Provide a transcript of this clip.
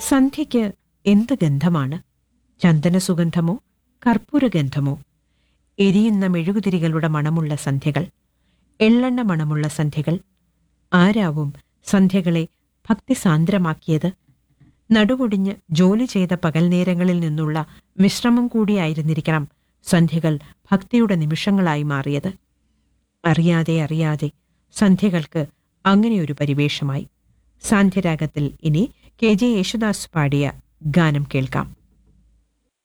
സന്ധ്യയ്ക്ക് എന്ത് ഗന്ധമാണ് ചന്ദനസുഗന്ധമോ കർപ്പൂരഗന്ധമോ എരിയുന്ന മെഴുകുതിരികളുടെ മണമുള്ള സന്ധ്യകൾ എള്ളെണ്ണ മണമുള്ള സന്ധ്യകൾ ആരാവും സന്ധ്യകളെ ഭക്തിസാന്ദ്രമാക്കിയത് നടുവൊടിഞ്ഞ് ജോലി ചെയ്ത പകൽ നേരങ്ങളിൽ നിന്നുള്ള വിശ്രമം കൂടിയായിരുന്നിരിക്കണം സന്ധ്യകൾ ഭക്തിയുടെ നിമിഷങ്ങളായി മാറിയത് അറിയാതെ അറിയാതെ സന്ധ്യകൾക്ക് അങ്ങനെയൊരു പരിവേഷമായി സാന്ധ്യരാഗത്തിൽ ഇനി കെ ജെ യേശുദാസ് പാടിയ ഗാനം കേൾക്കാം